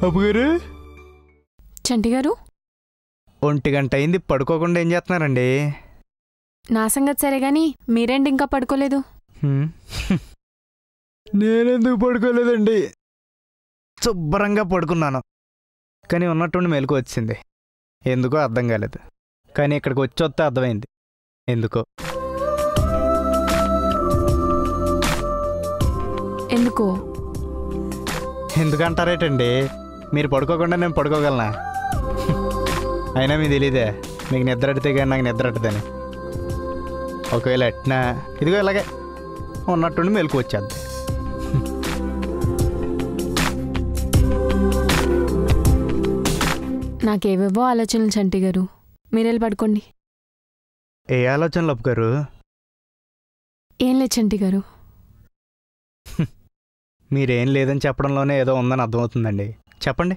అప్పు గారు చంటి గారు ఒంటి గంట అయింది పడుకోకుండా ఏం చేస్తున్నారండి నా సంగతి సరే గాని మీరేంటి ఇంకా పడుకోలేదు హ్మ్. నేనెందుకు పడుకోలేదండి శుభ్రంగా పడుకున్నాను కానీ ఉన్నట్టుండి మెలకు వచ్చింది ఎందుకో అర్థం కాలేదు కానీ ఇక్కడికి వచ్చి వస్తే అర్థమైంది ఎందుకో ఎందుకో ఎందుకంటారేటండి మీరు పడుకోకుండా నేను పడుకోగలనా అయినా మీ తెలీదే మీకు నిద్ర అడితే కానీ నాకు నిద్ర అట్టదని ఒకవేళ ఎట్నా ఇదిగో ఇలాగే ఉన్నట్టుండి మెలకు వచ్చేద్ది నాకేవేవో ఆలోచనలు చంటి గారు మీరెళ్ళి పడుకోండి ఏ ఆలోచనలు అప్పు గారు ఏం లేదు చంటి గారు మీరేం లేదని చెప్పడంలోనే ఏదో ఉందని అర్థమవుతుందండి చెప్పండి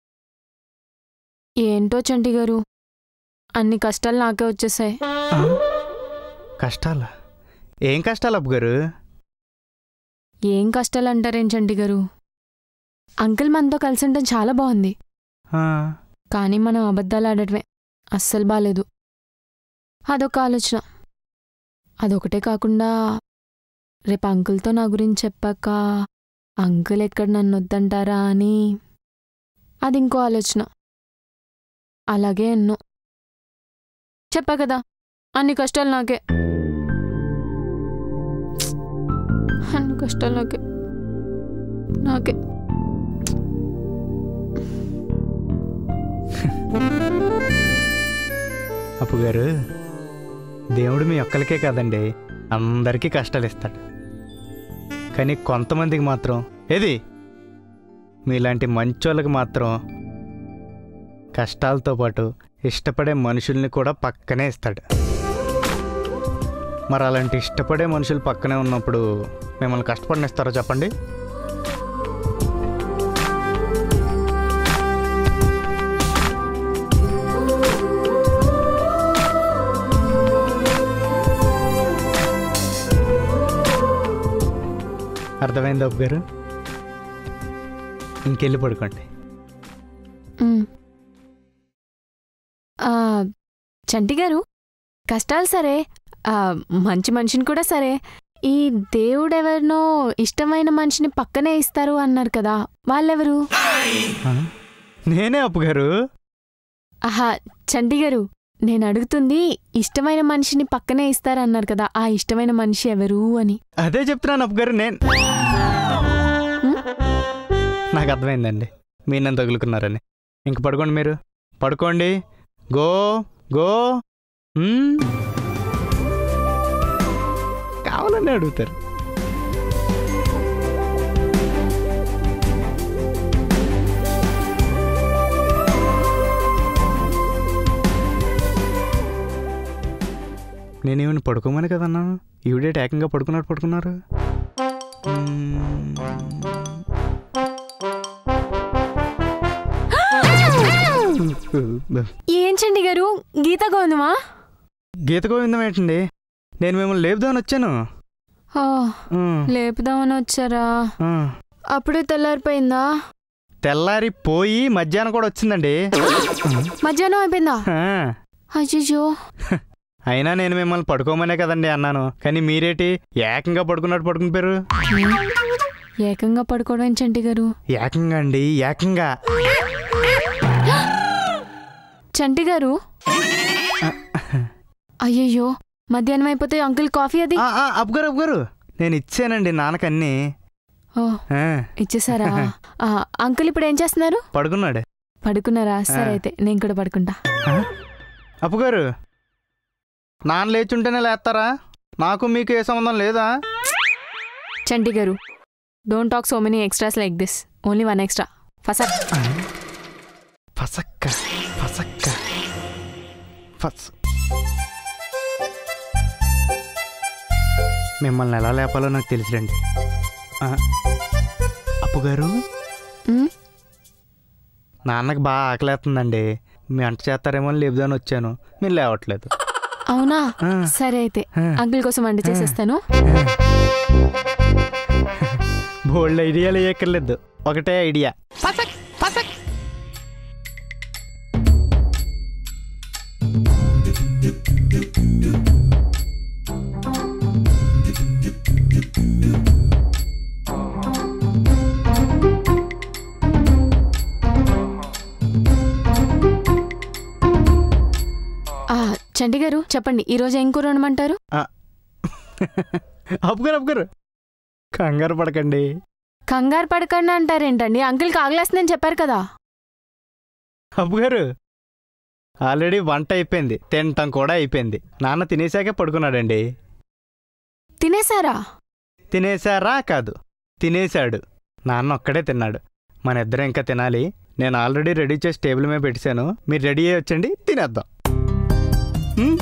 ఏంటో చంటి గారు అన్ని కష్టాలు నాకే వచ్చేసాయి కష్టాలా ఏం కష్టాలు అప్పు గారు ఏం కష్టాలు అంటారేం చంటి గారు అంకుల్ మనతో కలిసి ఉండడం చాలా బాగుంది ఆ, కానీ మనం అబద్ధాలు ఆడటమే అస్సలు బాలేదు అదొక ఆలోచన అదొకటే కాకుండా రేపు అంకుల్తో నా గురించి చెప్పాక అంకుల్ ఎక్కడ నన్ను వద్దంటారా అని అది ఇంకో ఆలోచన అలాగే ఎన్నో చెప్పా కదా అన్ని కష్టాలు నాకే అన్ని కష్టాలు నాకే నాకే అప్పు గారు దేవుడు మీ ఒక్కరికే కాదండి అందరికీ కష్టాలు ఇస్తాడు కానీ కొంతమందికి మాత్రం ఏది మీలాంటి మంచోళ్ళకి మాత్రం కష్టాలతో పాటు ఇష్టపడే మనుషుల్ని కూడా పక్కనే ఇస్తాడు మరి అలాంటి ఇష్టపడే మనుషులు పక్కనే ఉన్నప్పుడు మిమ్మల్ని కష్టపడినిస్తారో చెప్పండి అర్థమైంది అప్పు గారు ఇంకెళ్ళి పడుకోండి మ్. ఆ, చంటి గారు కష్టాలు సరే ఆ, మంచి మనిషిని కూడా సరే ఈ దేవుడెవరినో ఇష్టమైన మనిషిని పక్కనే ఇస్తారు అన్నారు కదా వాళ్ళెవరు ఆ? నేనే అప్పు గారు ఆహా చంటి గారు నేను అడుగుతుంది ఇష్టమైన మనిషిని పక్కనే ఇస్తారన్నారు కదా ఆ ఇష్టమైన మనిషి ఎవరు అని అదే చెప్తున్నాను అప్పు గారు నేను మ్? నాకు అర్థమైందండి మీరు నన్ను తగులుకున్నారని ఇంక పడుకోండి మీరు పడుకోండి గో గో మ్? కావాలని అడుగుతారు నేనేమైనా పడుకోమని కదన్నాను ఈవిడేటి ఏకంగా పడుకున్నట్టు పడుకున్నారు మ్మ్. ఏం చండి గారు గీత గోవిందమా గీత గోవిందం ఏంటండి నేను మిమ్మల్ని లేపుదామని వచ్చాను ఆ, ఉమ్, లేపుదామని వచ్చారా ఆ. అప్పుడే తెల్లారిపోయిందా తెల్లారి పోయి మధ్యాహ్నం కూడా వచ్చిందండి మధ్యాహ్నం అయిపోయిందా ఆ. అయ్యో అయినా నేను మిమ్మల్ని పడుకోమనే కదండి అన్నాను కానీ మీరేటి ఏకంగా పడుకున్నట్టు పడుకుని పేరు ఏకంగా పడుకోవడం ఏంటి చంటి గారు ఏకంగా అండి ఏకంగా చంటి గారు అయ్యయ్యో మధ్యాహ్నం అయిపోతే అంకుల్ కాఫీ అది ఆ, ఆ, అప్పుగారు అప్పుగారు నేను ఇచ్చానండి నాన్నకన్నీ ఓ ఆ, ఇచ్చేసారా ఆ, అంకుల్ ఇప్పుడు ఏం చేస్తున్నారు పడుకున్నాడు పడుకున్నారా సరే ఆ. అయితే నేను కూడా పడుకుంటా అప్పుగారు నాన్న లేచుంటేనే లేస్తారా నాకు మీకు ఏ సంబంధం లేదా చంటి గారు don't talk so many extras like this only one extra ఫసక్ ఫసక్క ఫసక్క ఫస్ మిమ్మల్ని ఎలా లేపాలో నాకు తెలుసులేండి ఆ, అప్పుగారు ఉమ్, నాన్నకి బాగా ఆకలేస్తుందండి మీ అంట చేస్తారేమో అని లేపుదాని వచ్చాను మీరు లేవట్లేదు అవునా ఆ, సరే అయితే ఆ. అంకుల్ కోసం వంట చేసేస్తాను బోల్డ్ ఐడియాలు వేయక్కర్లేదు ఒకటే ఐడియా ఫసక్ ఫసక్ చంటి గారు చెప్పండి ఈరోజు ఏం కూర వండమంటారు అప్పుగారు అప్పుగారు కంగారు పడకండి కంగారు పడకండి అంటారేంటండి అంకుల్కి ఆగలేస్తుందని చెప్పారు కదా అప్పుగారు ఆల్రెడీ వంట అయిపోయింది తినటం కూడా అయిపోయింది నాన్న తినేసాకే పడుకున్నాడండి తినేశారా తినేశారా కాదు తినేశాడు నాన్న ఒక్కడే తిన్నాడు మన ఇద్దరం ఇంకా తినాలి నేను ఆల్రెడీ రెడీ చేసి టేబుల్ మీద పెట్టాను మీరు రెడీ అయ్యి వచ్చండి తినేద్దాం ఉమ్?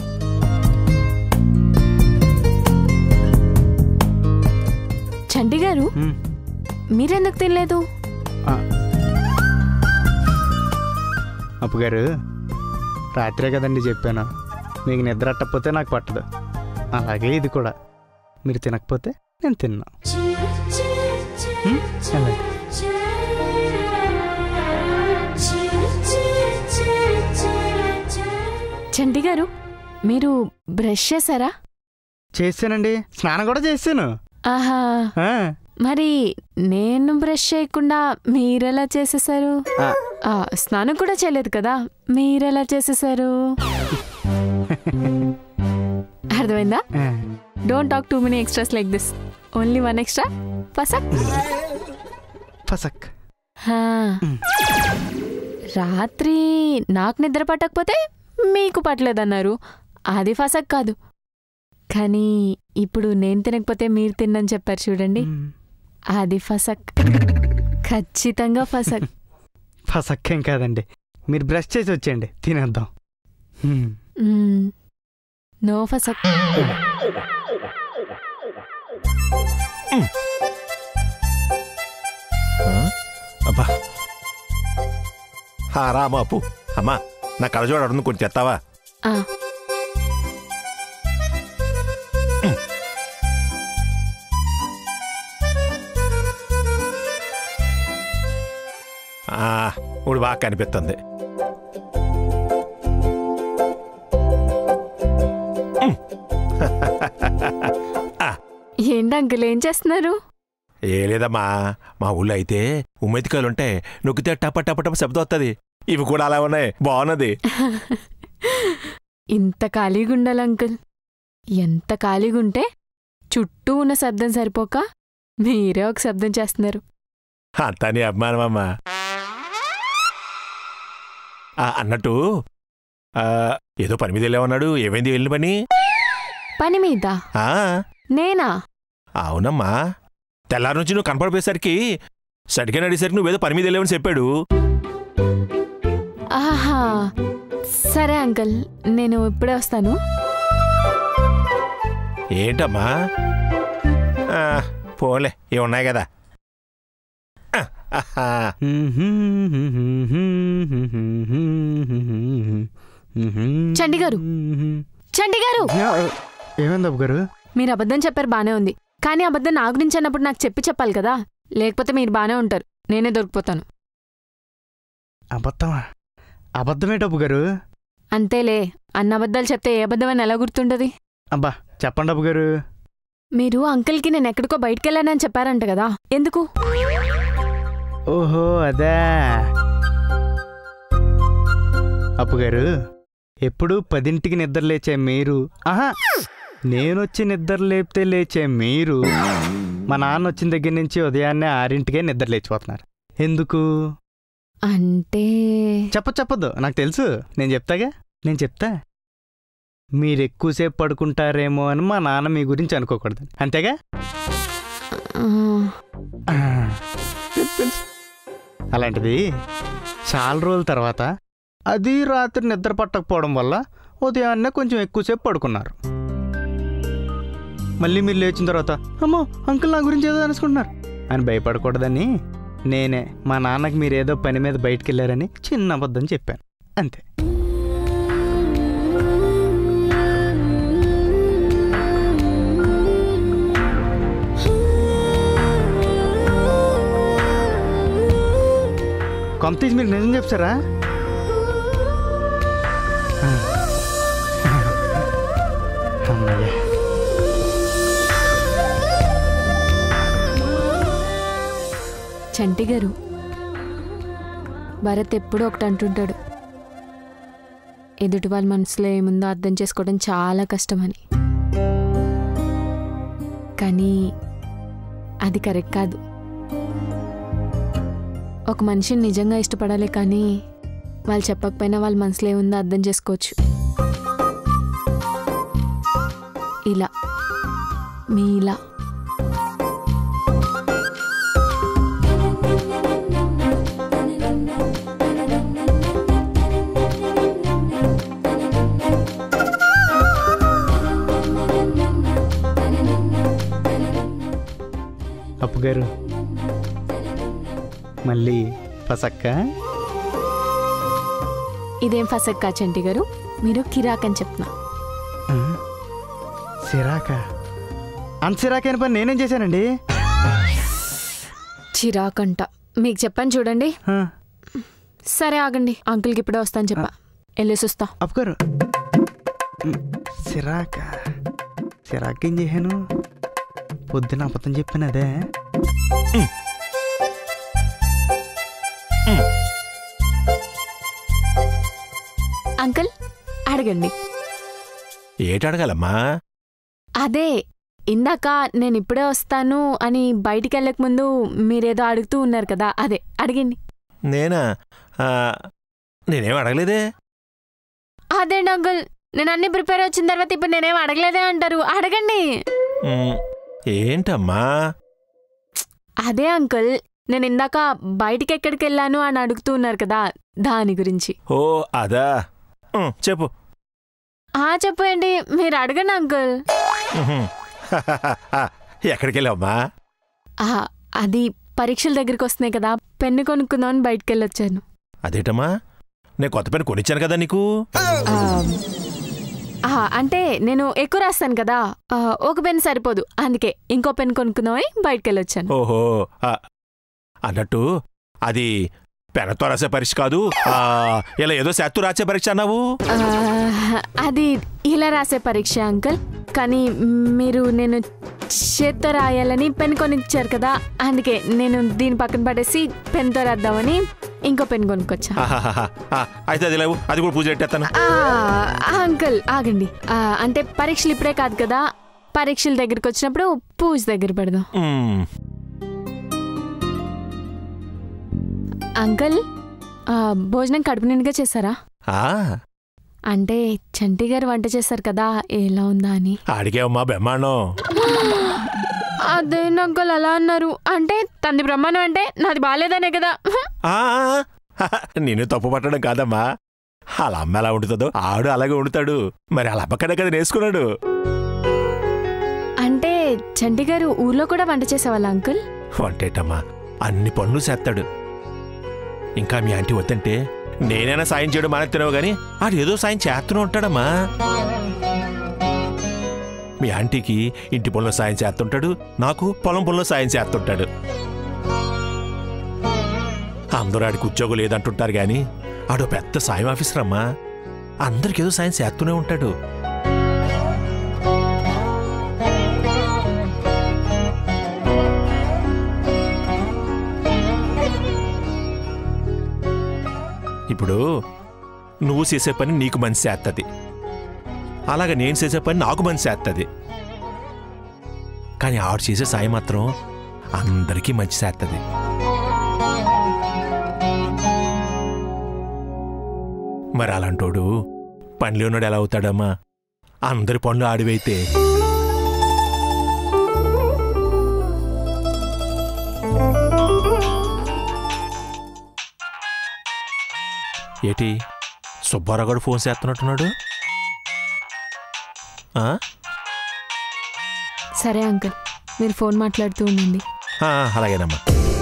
చంటి గారు ఉమ్. మీరెందుకు తినలేదు అప్పుగారు రాత్రే కదండి చెప్పాను మీకు నిద్ర అట్టకపోతే నాకు పట్టదు అలాగే ఇది కూడా మీరు తినకపోతే నేను తిన్నా ఉమ్, వెళ్ళండి. చంటి గారు మీరు బ్రష్ చేశారా చేశానండి స్నానం కూడా చేశాను ఆహా ఆ, మరి నేను బ్రష్ చేయకుండా మీరెలా చేసేసారు ఆ, ఆ, స్నానం కూడా చేయలేదు కదా మీరెలా చేసేసారు అర్థమైందా ఆ. Don't talk too many extras like this only one extra పసక్ ఫసక్ హా. రాత్రి నాకు నిద్ర పట్టకపోతే మీకు పట్టలేదన్నారు అది ఫసక్ కాదు కానీ ఇప్పుడు నేను తినకపోతే మీరు తిన్నని చెప్పారు చూడండి ఉమ్. అది ఫసక్ ఖచ్చితంగా ఫసక్ ఫసక్ ఏం కాదండి మీరు బ్రష్ చేసి వచ్చేయండి తినేద్దాం ఉమ్. మ్మ్. నో ఫసక్ అబ్బా హా, రా అమ్మా అప్పు అమ్మా నా కళ్ళజోడు అడుగు కొంచెం తెస్తావా ఆ, ఆ, ఇప్పుడు బాగా కనిపిస్తుంది ఏంటి అంకుల్ ఏం చేస్తున్నారు ఏ లేదమ్మా మా ఊళ్ళో అయితే ఉమ్మెతికాయలుంటే నొక్కితే టప టప టప శబ్దం వస్తుంది ఇవి కూడా అలా ఉన్నాయి బాగున్నది ఇంత ఖాళీగా ఉండాలి అంకుల్ ఎంత ఖాళీగా ఉంటే చుట్టూ ఉన్న శబ్దం సరిపోక మీరే ఒక శబ్దం చేస్తున్నారు అంతా నీ అభిమానమమ్మా ఆ, అన్నట్టు ఆ, ఏదో పని మీద వెళ్ళామన్నాడు ఏమైంది వెళ్ళిన పని పని మీద ఆ, నేనా అవునమ్మా తెల్లారి నుంచి నువ్వు కనపడిపోయేసరికి సరిగ్గా నడిసరికి నువ్వేదో పని మీద వెళ్ళావని చెప్పాడు ఆహా సరే అంకుల్ నేను ఇప్పుడే వస్తాను ఏంటమ్మా ఆ, పోలే ఇవి ఉన్నాయి కదా ఆ, ఆహా. చండి గారు. చండి గారు ఏమైంది అబ్బు గారు మీరు అబద్ధం చెప్పారు బానే ఉంది కానీ అబద్ధం నా గురించి అన్నప్పుడు నాకు చెప్పి చెప్పాలి కదా లేకపోతే మీరు బానే ఉంటారు నేనే దొరికిపోతాను అబద్ధమా అబద్ధమేటి అబ్బు గారు అంతేలే అన్న అబద్ధాలు చెప్తే ఏ అబద్ధం అని ఎలా గుర్తుండదు అబ్బా చెప్పండి అబ్బు గారు మీరు అంకుల్కి నేను ఎక్కడికో బయటికెళ్ళానని చెప్పారంట కదా ఎందుకు ఓహో అదే అప్పు గారు ఎప్పుడు పదింటికి నిద్ర లేచే మీరు ఆహా నేనొచ్చి నిద్ర లేపితే లేచే మీరు మా నాన్న వచ్చిన దగ్గర నుంచి ఉదయాన్నే ఆరింటికే నిద్ర లేచిపోతున్నారు ఎందుకు అంటే చెప్ప చెప్పొద్దు నాకు తెలుసు నేను చెప్తాగా నేను చెప్తా మీరు ఎక్కువసేపు పడుకుంటారేమో అని మా నాన్న మీ గురించి అనుకోకూడదు అంతేగా ఆ, ఆ, తెలుసు, తెలుసు. అలాంటిది చాలా రోజుల తర్వాత అది రాత్రి నిద్ర పట్టకపోవడం వల్ల ఉదయాన్నే కొంచెం ఎక్కువసేపు పడుకున్నారు మళ్ళీ మీరు లేచిన తర్వాత అమ్మో అంకుల్ నా గురించి ఏదో అనుకుంటున్నారు అని భయపడకూడదని నేనే మా నాన్నకి మీరు ఏదో పని మీద బయటికి వెళ్ళారని చిన్న అబద్ధం చెప్పాను అంతే కొంత తీసి మీరు నిజం చెప్తారా అమ్మయ్య చంటి గారు భరత్ ఎప్పుడూ ఒకటి అంటుంటాడు ఎదుటి వాళ్ళ మనసులో ఏముందో అర్థం చేసుకోవడం చాలా కష్టమని కానీ అది కరెక్ట్ కాదు ఒక మనిషిని నిజంగా ఇష్టపడాలి కానీ వాళ్ళు చెప్పకపోయినా వాళ్ళ మనసులో ఏముందో అర్థం చేసుకోవచ్చు ఇలా మీ ఇలా అప్పు గారు మళ్ళీ పసక్క ఇదేం ఫసక్కా చంటి గారు మీరు కిరాక్ అని చెప్తున్నా ఆ? సిరాక అంత సిరాకైన పని నేనేం చేశానండి చిరాకంట మీకు చెప్పాను చూడండి ఆ, సరే ఆగండి అంకుల్కి ఇప్పుడే వస్తాను చెప్పా వెళ్ళేసి వస్తా అప్పు గారు ఉమ్, సిరాక సిరాక్ ఏం చేశాను పొద్దున అబద్ధం చెప్పాను అదే అంకుల్ అడగండి ఏటి అడగాలమ్మా అదే ఇందాక నేను ఇప్పుడే వస్తాను అని బయటికి వెళ్ళక ముందు మీరేదో అడుగుతూ ఉన్నారు కదా అదే అడిగండి నేనా ఆ, నేనేం అడగలేదే అదేండి అంకుల్ నేను అన్ని ప్రిపేర్ వచ్చిన తర్వాత ఇప్పుడు నేనేం అడగలేదే అంటారు అడగండి ఉమ్, ఏంటమ్మా అదే అంకుల్ నేను ఇందాక బయటికి ఎక్కడికి వెళ్ళాను అని అడుగుతూ ఉన్నారు కదా దాని గురించి ఓ అదా ఉమ్, చెప్పు ఆ చెప్పండి మీరు అడగండి అంకుల్ ఉహుం. ఎక్కడికి వెళ్ళావమ్మా ఆ, అది పరీక్షల దగ్గరికి వస్తున్నాయి కదా పెన్ను కొనుక్కుందామని బయటికి వెళ్ళొచ్చాను అదేటమ్మా నేను కొత్త పెన్ కొనిచ్చాను కదా నీకు ఆ, ఆ, అంటే నేను ఎక్కువ రాస్తాను కదా ఆ, ఒక పెన్ సరిపోదు అందుకే ఇంకో పెన్ కొనుక్కుందామని బయటికి వెళ్ళొచ్చాను ఓహో ఆ, అన్నట్టు అది పెనతో రాసే పరీక్ష కాదు ఆ, ఇలా ఏదో శాత్తు రాసే పరీక్ష అన్నావు ఆ, అది ఇలా రాసే పరీక్ష అంకుల్ కానీ మీరు నేను చేత్తో రాయాలని పెన్ కొనిచ్చారు కదా అందుకే నేను దీని పక్కన పడేసి పెన్తో రాద్దామని ఇంకో పెన్ కొనుక్కొచ్చా ఆహాహాహా. ఆ, అయితే అది లేవు అది కూడా పూజ పెట్టేస్తాను ఆ, అంకుల్ ఆగండి ఆ, అంటే పరీక్షలు ఇప్పుడే కాదు కదా పరీక్షల దగ్గరికి వచ్చినప్పుడు పూజ దగ్గర పెడదాం ఉమ్, అంకుల్ ఆ, భోజనం కడుపు నిండుగా చేశారా ఆ, అంటే చంటి గారు వంట చేశారు కదా ఎలా ఉందా అని అడిగావమ్మా బ్రహ్మాండం అదే అంకుల్ అలా అన్నారు అంటే తంది బ్రహ్మాండం అంటే నాది బాగాలేదనే కదా ఆ, నిన్ను తప్పు పట్టడం కాదమ్మా వాళ్ళ అమ్మ ఎలా వండుతుందో ఆడు అలాగే వండుతాడు మరి వాళ్ళ అమ్మకడే కదా నేర్చుకున్నాడు అంటే చంటి గారు ఊర్లో కూడా వంట చేసేవాళ్ళ అంకుల్ వంటేటమ్మా అన్ని పనులు చేస్తాడు ఇంకా మీ ఆంటీ వద్దంటే నేనైనా సాయం చేయడం మానేస్తున్నావు గాని ఆడు ఏదో సాయం చేస్తూనే ఉంటాడమ్మా మీ ఆంటీకి ఇంటి పనులు సాయం చేస్తుంటాడు నాకు పొలం పనులు సాయం చేస్తుంటాడు అందరూ ఆడికి ఉద్యోగం లేదంటుంటారు గాని ఆడు పెద్ద సాయం ఆఫీసర్ అమ్మా అందరికి ఏదో సాయం చేస్తూనే ఉంటాడు ఇప్పుడు నువ్వు చేసే పని నీకు మంచి చేస్తుంది అలాగే నేను చేసే పని నాకు మంచి చేస్తుంది కానీ ఆవిడ చేసే సాయం మాత్రం అందరికీ మంచి చేస్తుంది మరి అలాంటోడు పనిలో ఉన్నాడు ఎలా అవుతాడమ్మా అందరి పనులు ఆడివైతే ఏటి సుబ్బారావు గారు ఫోన్ చేస్తున్నట్టున్నాడు ఆ? సరే అంకుల్ మీరు ఫోన్ మాట్లాడుతూ ఉండండి ఆ, అలాగేనమ్మా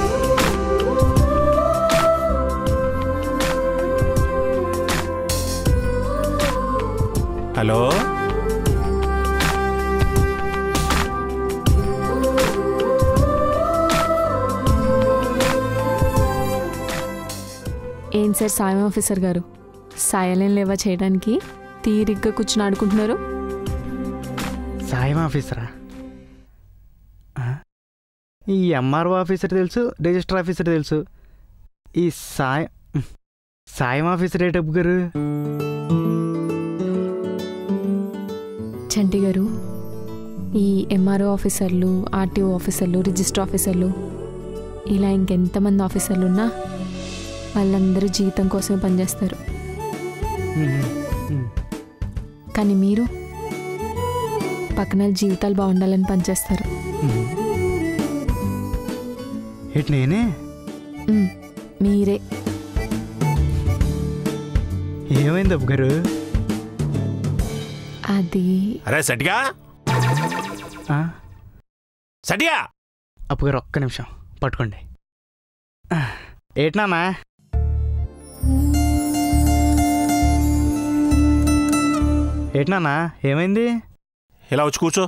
హలో ఏం సార్ సాయం ఆఫీసర్ గారు సాయాలేం లేవా చేయడానికి తీరిగ్గా కూర్చుని ఆడుకుంటున్నారు సాయం ఆఫీసరా ఆ? ఈ ఎంఆర్ఓ ఆఫీసర్ తెలుసు రిజిస్టర్ ఆఫీసర్ తెలుసు ఈ సాయం సాయం ఆఫీసర్ ఏ డబ్బు గారు చంటి గారు ఈ ఎంఆర్ఓ ఆఫీసర్లు ఆర్టీఓ ఆఫీసర్లు రిజిస్టర్ ఆఫీసర్లు ఇలా ఇంకెంతమంది ఆఫీసర్లు ఉన్నా వాళ్ళందరూ జీతం కోసమే పనిచేస్తారు ఉమ్, ఉమ్. కానీ మీరు పక్కన వాళ్ళ జీవితాలు బాగుండాలని పనిచేస్తారు ఉమ్. ఏంటి నేనే మ్, మీరే ఏమైంది అబ్బు గారు అది అరే సటిగా ఆ, సటిగా అప్పు గారు ఒక్క నిమిషం పట్టుకోండి ఆ, ఏంటి నాన్న ఏంటి నాన్న ఏమైంది ఇలా వచ్చి కూర్చో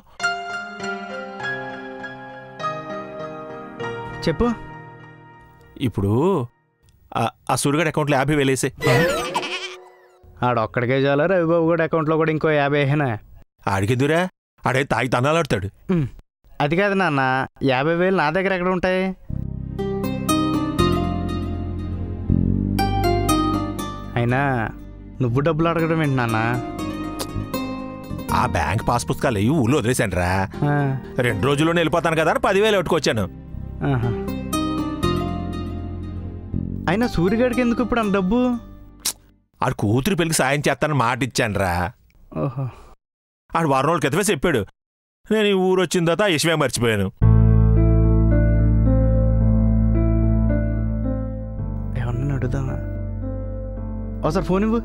చెప్పు ఇప్పుడు ఆ- ఆ సూర్యగడ్ అకౌంట్లో యాభై వేలేసే ఆడొక్కడికే చాలా రవిబాబు కూడా అకౌంట్లో కూడా ఇంకో యాభై వేసినా ఆడికెందురా ఆడే తాగి తన్నాలాడతాడు అది కాదు నాన్న యాభై వేలు నా దగ్గర ఎక్కడ ఉంటాయి అయినా నువ్వు డబ్బులు అడగడం ఏంటి నాన్న ఆ బ్యాంక్ పాస్ పుస్తకాలు అయ్యి ఊళ్ళో వదిలేశాను రా ఆ, రెండు రోజుల్లోనే వెళ్ళిపోతాను కదా అని పదివేలు పెట్టుకొచ్చాను ఆహా. అయినా సూర్యగాడికి ఎందుకు ఇప్పుడు అంత డబ్బు ఆడు కూతురు పెళ్లికి సాయం చేస్తానని మాట ఇచ్చాను రా ఓహో ఆడు వారం రోజుల క్రితమే చెప్పాడు నేను ఈ ఊరు వచ్చిన తర్వాత ఆ విషయమే మర్చిపోయాను ఎవరన్నా అడుగుదామా ఒకసారి ఫోన్ ఇవ్వు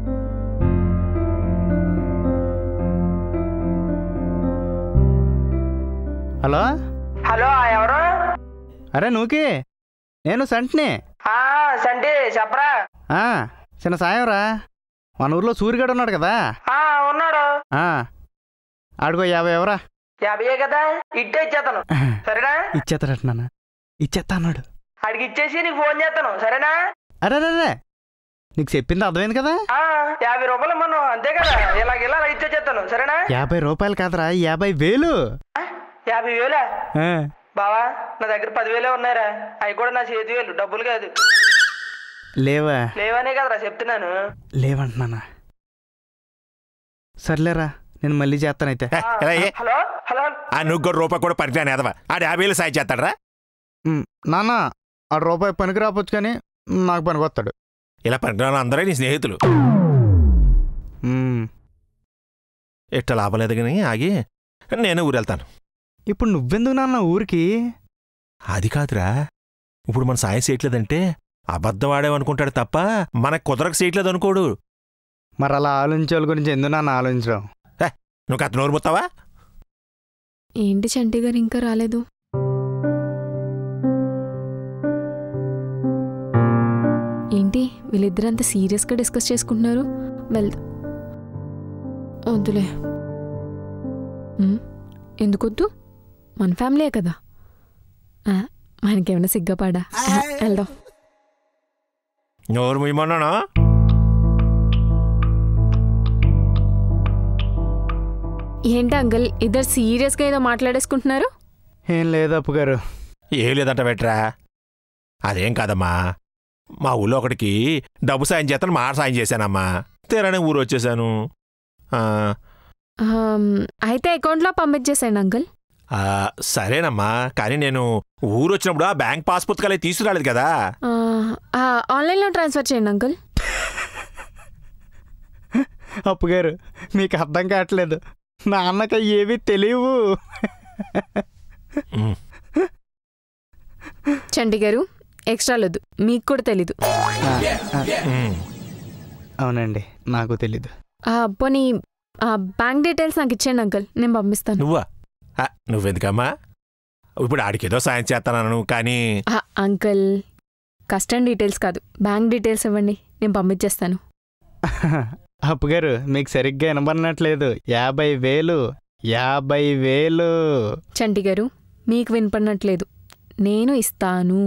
హలో హలో ఎవరు అరే నువ్వుకి నేను సంటిని ఆ, సంటి చెప్పరా ఆ, చిన్న సాయం రా మన ఊర్లో సూర్యగాడు ఉన్నాడు కదా ఆ, ఉన్నాడు ఆ, ఆడిగో యాభై ఎవరా యాభై కదా ఇట్టే ఇచ్చేస్తాను సరేనా ఇచ్చేస్తాడట నాన్న ఇచ్చేస్తా అన్నాడు అడిగి ఇచ్చేసి నీకు ఫోన్ చేస్తాను సరేనా అరే అరే అరే నీకు చెప్పింది అర్థమైంది కదా ఆ, యాభై రూపాయలు మనం అంతే కదా ఇలాగ ఇలా ఇచ్చేస్తాను సరేనా యాభై రూపాయలు కాదురా యాభై వేలు ఆ, యాభై వేలా ఆ, బావా నా దగ్గర పదివేలే ఉన్నాయిరా అవి కూడా నా చేతి వేలు డబ్బులు కాదు లేవా లేవనే కదరా చెప్తున్నాను లేవంటున్నానా సర్లేరా నేను మళ్ళీ చేస్తానైతే హే, ఇలా ఏ? హలో హలో ఆ నువ్వు కూడా రూపాయి కూడా పనికిరాని ఎదవా ఆడు యాభై వేలు సాయం చేస్తాడరా ఉమ్, నాన్న ఆ రూపాయి పనికి రావచ్చు కానీ నాకు పనికి వస్తాడు ఇలా పనికిరాని అందరూ నీ స్నేహితులు ఉమ్, ఎట్ట లాభం లేదు కానీ ఆగి నేను ఊరు వెళ్తాను ఇప్పుడు నువ్వెందుకు నాన్న ఊరికి అది కాదురా ఇప్పుడు మన సాయం చేయట్లేదంటే అబద్ధం ఆడేమనుకుంటాడు తప్ప మనకు కుదరకు చేయట్లేదు అనుకోడు మరి అలా ఆలోచించే వాళ్ళ గురించి ఎందుకు నాన్న ఆలోచించడం నువ్వు అతను నోరు ముత్తావా ఏంటి చంటి గారు ఇంకా రాలేదు ఏంటి వీళ్ళిద్దరు అంత సీరియస్గా డిస్కస్ చేసుకుంటున్నారు వెళ్దా వద్దులే ఉమ్, ఎందుకొద్దు మన ఫ్యామిలీయే కదా ఆ, మనకేమైనా సిగ్గపాడా ఆ, వెళ్దాం నోరు ముయ్యమన్నానా ఏంటి అంకుల్ ఇద్దరు సీరియస్గా ఏదో మాట్లాడేసుకుంటున్నారు ఏం లేదు అప్పు గారు ఏం లేదంట వెట్రా అదేం కాదమ్మా మా ఊళ్ళో ఒకడికి డబ్బు సాయం చేస్తాను మాట సాయం చేశానమ్మా తీరానే ఊరు వచ్చేసాను ఆ, ఆమ్, అయితే అకౌంట్లో పంపించేసేయండి అంకుల్ ఆ, సరేనమ్మా కానీ నేను ఊరు వచ్చినప్పుడు ఆ బ్యాంక్ పాస్ పుస్తకాలే తీసుకురాలేదు కదా ఆ, ఆ, ఆన్లైన్లో ట్రాన్స్ఫర్ చేయండి అంకుల్ అప్పు గారు మీకు అర్థం కావట్లేదు నాన్నకి ఏవి తెలియవు ఉమ్, చంటి గారు ఎక్స్ట్రా లేదు మీకు కూడా తెలీదు ఆ, ఆ, ఉమ్. అవునండి నాకు తెలీదు ఆ, పోనీ ఆ, బ్యాంక్ డీటెయిల్స్ నాకు ఇచ్చేయండి అంకుల్ నేను పంపిస్తాను నువ్వా ఆ, నువ్వెందుకమ్మా ఇప్పుడు ఆడికేదో సాయం చేస్తాను కానీ ఆ, అంకుల్ కస్టమ్ డీటెయిల్స్ కాదు బ్యాంక్ డీటెయిల్స్ ఇవ్వండి నేను పంపించేస్తాను అప్పు గారు మీకు సరిగ్గా వినబడినట్లేదు యాభై వేలు యాభై వేలు చంటి గారు మీకు వినపడినట్లేదు నేను ఇస్తాను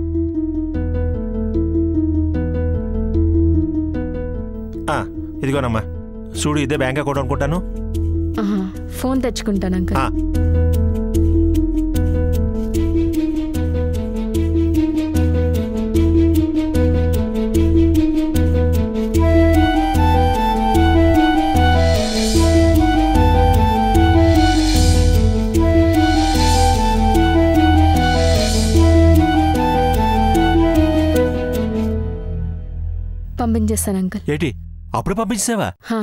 ఆ, ఇదిగోనమ్మా చూడు ఇదే బ్యాంక్ అకౌంట్ అనుకుంటాను ఆహా, ఫోన్ తెచ్చుకుంటాను అంకుల్ ఆ. పంపించేస్తాను అంకుల్ ఏంటి అప్పుడు పంపించావా హా,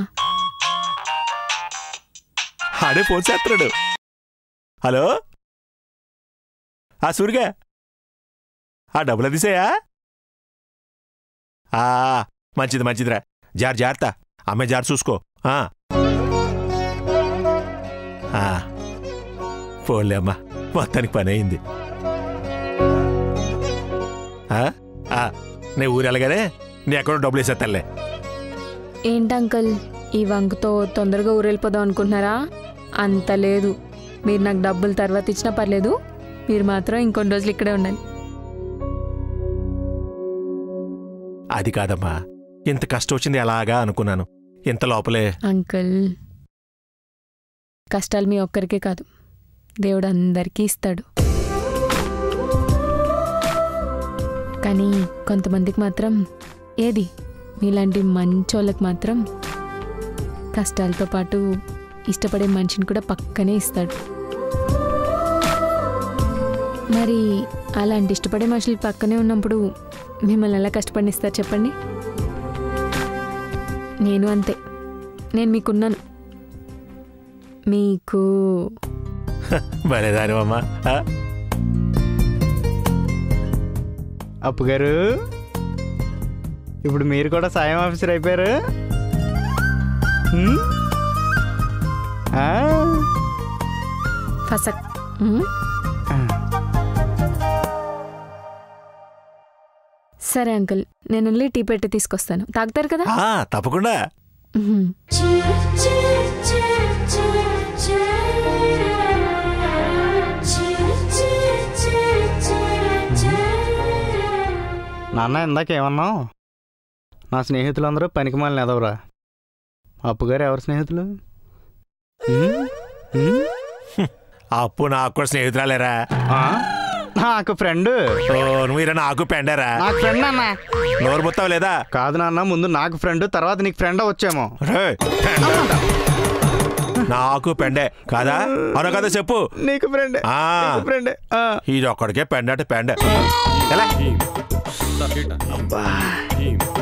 ఆడే ఫోన్ చేస్తున్నాడు హలో ఆ సూరిగా ఆ డబ్బులు తీసేయా ఆ మంచిది మంచిదిరా జార్ జాగ్రత్త అమ్మాయి జార్ చూసుకో ఆ. ఆ. పోన్లే అమ్మా మొత్తానికి పని అయింది ఆ? ఆ, నీ ఊరు వెళ్ళగానే నీ ఎక్కడో డబ్బులు వేసేస్తానులే ఏంటి అంకుల్ ఈ వంకతో తొందరగా ఊరెళ్ళిపోదాం అనుకుంటున్నారా అంత లేదు మీరు నాకు డబ్బులు తర్వాత ఇచ్చినా పర్లేదు మీరు మాత్రం ఇంకొన్ని రోజులు ఇక్కడే ఉండాలి అది కాదమ్మా ఇంత కష్టం వచ్చింది ఎలాగా అనుకున్నాను ఇంత లోపలే అంకుల్ కష్టాలు మీ ఒక్కరికే కాదు దేవుడు అందరికీ ఇస్తాడు కానీ కొంతమందికి మాత్రం ఏది మీలాంటి మంచోళ్ళకి మాత్రం కష్టాలతో పాటు ఇష్టపడే మనిషిని కూడా పక్కనే ఇస్తాడు మరి అలాంటి ఇష్టపడే మనుషులు పక్కనే ఉన్నప్పుడు మిమ్మల్ని ఎలా కష్టపడిస్తారు చెప్పండి నేను అంతే నేను మీకున్నాను మీకు భలేదానివమ్మా ఆ? అప్పు గారు ఇప్పుడు మీరు కూడా సాయం ఆఫీసర్ అయిపోయారు హ్మ్? ఆ? ఫసక్ ఉమ్, ఆ. సరే అంకుల్ నేను వెళ్ళి టీ పెట్టి తీసుకొస్తాను తాగుతారు కదా ఆ, తప్పకుండా ఉహుం. నాన్న ఇందాక ఏమన్నావు నా స్నేహితులందరూ పనికిమాలిన ఎదవరా అప్పు గారు ఎవరు స్నేహితులు హ్మ్? హ్మ్? అప్పు నాకు కూడా స్నేహితురాలేరా ఆ? నాకు ఫ్రెండ్ ఓ నువ్వు నాకు పెండారా నాకు ఫ్రెండ్ అన్న నోరు మొత్తం లేదా కాదు నాన్న ముందు నాకు ఫ్రెండ్ తర్వాత నీకు ఫ్రెండ్ వచ్చేమో రేయ్, పెండంట. నాకు పెండే కాదా అవునా కదా చెప్పు నీకు ఫ్రెండ్ ఆ. ఫ్రెండ్ ఇది ఒక్కడికే పెండ అంటే పెండ ఎలా అబ్బా